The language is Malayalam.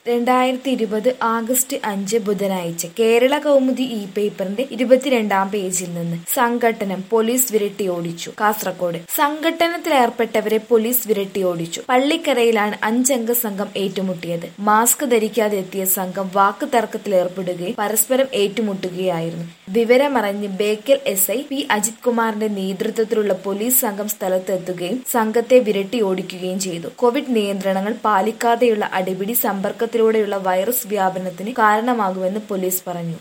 രണ്ടായിരത്തി ഇരുപത് ആഗസ്റ്റ് അഞ്ച് ബുധനാഴ്ച കേരള കൗമുദി ഇ പേപ്പറിന്റെ ഇരുപത്തിരണ്ടാം പേജിൽ നിന്ന് സംഘട്ടനം പോലീസ് വിരട്ടിയോടിച്ചു കാസർകോട് സംഘട്ടനത്തിലേർപ്പെട്ടവരെ പോലീസ് വിരട്ടിയോടിച്ചു പള്ളിക്കരയിലാണ് അഞ്ചംഗ സംഘം ഏറ്റുമുട്ടിയത് മാസ്ക് ധരിക്കാതെ എത്തിയ സംഘം വാക്ക് തർക്കത്തിലേർപ്പെടുകയും പരസ്പരം ഏറ്റുമുട്ടുകയായിരുന്നു വിവരമറിഞ്ഞ് Bekal S I P Ajith കുമാറിന്റെ നേതൃത്വത്തിലുള്ള പോലീസ് സംഘം സ്ഥലത്തെത്തുകയും സംഘത്തെ വിരട്ടിയോടിക്കുകയും ചെയ്തു കോവിഡ് നിയന്ത്രണങ്ങൾ പാലിക്കാതെയുള്ള അടിപിടി സമ്പർക്കത്തിലൂടെയുള്ള വൈറസ് വ്യാപനത്തിന് കാരണമാകുമെന്ന് പോലീസ് പറഞ്ഞു